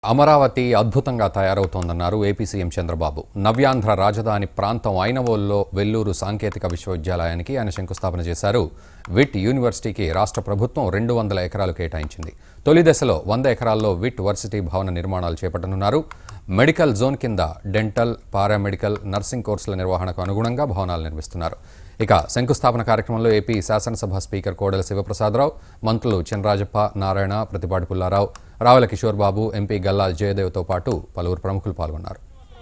అమరావతి అద్భుతంగా తయారవుతోందన్నారు AP CM Chandrababu Navyandhra రాజధాని ప్రాంతం ఐనవోల్లో వెల్లూరు సాంకేతిక విశ్వవిద్యాలయానికి ఆయన శంకుస్థాపన చేశారు విట్ యూనివర్సిటీకి రాష్ట్ర ప్రభుత్వం రెండు వందల ఎకరాలు కేటాయించింది తొలి దశలో వంద ఎకరాల్లో విట్ వర్సిటీ భవన నిర్మాణాలు చేపట్టనున్నారు మెడికల్ జోన్ కింద డెంటల్ పారామెడికల్ నర్సింగ్ కోర్సుల నిర్వహణకు అనుగుణంగా భవనాలు నిర్మిస్తున్నారు ఇక శంకుస్థాపన కార్యక్రమంలో ఏపీ శాసనసభ స్పీకర్ కోడెల శివప్రసాదరావు మంత్రులు చినరాజప్ప నారాయణ ప్రతిపాటి పుల్లారావు రావుల కిషోర్ బాబు ఎంపీ గల్లా జయదేవ్తో పాటు పలువురు ప్రముఖులు పాల్గొన్నారు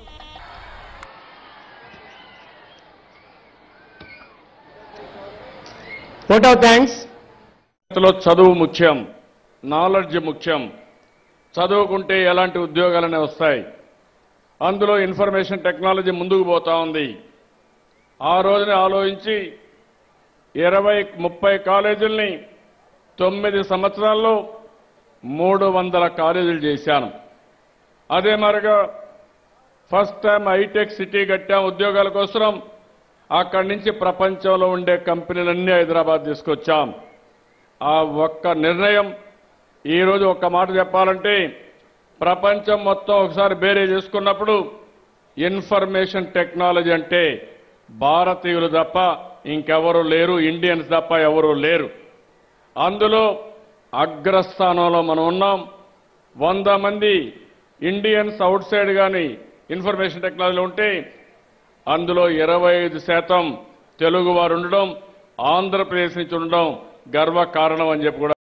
vote of thanks లో చదువు ముఖ్యం నాలెడ్జ్ ముఖ్యం చదువుకుంటే ఎలాంటి ఉద్యోగాలనే వస్తాయి అందులో ఇన్ఫర్మేషన్ టెక్నాలజీ ముందుకు పోతా ఉంది ఆ రోజున ఆలోచించి ఇరవై ముప్పై కాలేజీల్ని తొమ్మిది సంవత్సరాల్లో మూడు వందల కాలేజీలు చేశాను అదే మరిగా ఫస్ట్ టైం హైటెక్ సిటీ కట్టాం ఉద్యోగాల కోసం అక్కడి నుంచి ప్రపంచంలో ఉండే కంపెనీలన్నీ హైదరాబాద్ తీసుకొచ్చాం ఆ ఒక్క నిర్ణయం ఈరోజు ఒక్క మాట చెప్పాలంటే ప్రపంచం మొత్తం ఒకసారి బేరే చేసుకున్నప్పుడు ఇన్ఫర్మేషన్ టెక్నాలజీ అంటే భారతీయులు తప్ప ఇంకెవరు లేరు ఇండియన్స్ తప్ప ఎవరు లేరు అందులో అగ్రస్థానంలో మనం ఉన్నాం వంద మంది ఇండియన్స్ అవుట్ సైడ్ కానీ ఇన్ఫర్మేషన్ టెక్నాలజీలో ఉంటే అందులో ఇరవై ఐదు శాతం తెలుగు వారు ఉండడం ఆంధ్రప్రదేశ్ నుంచి ఉండడం గర్వ కారణం అని చెప్పి కూడా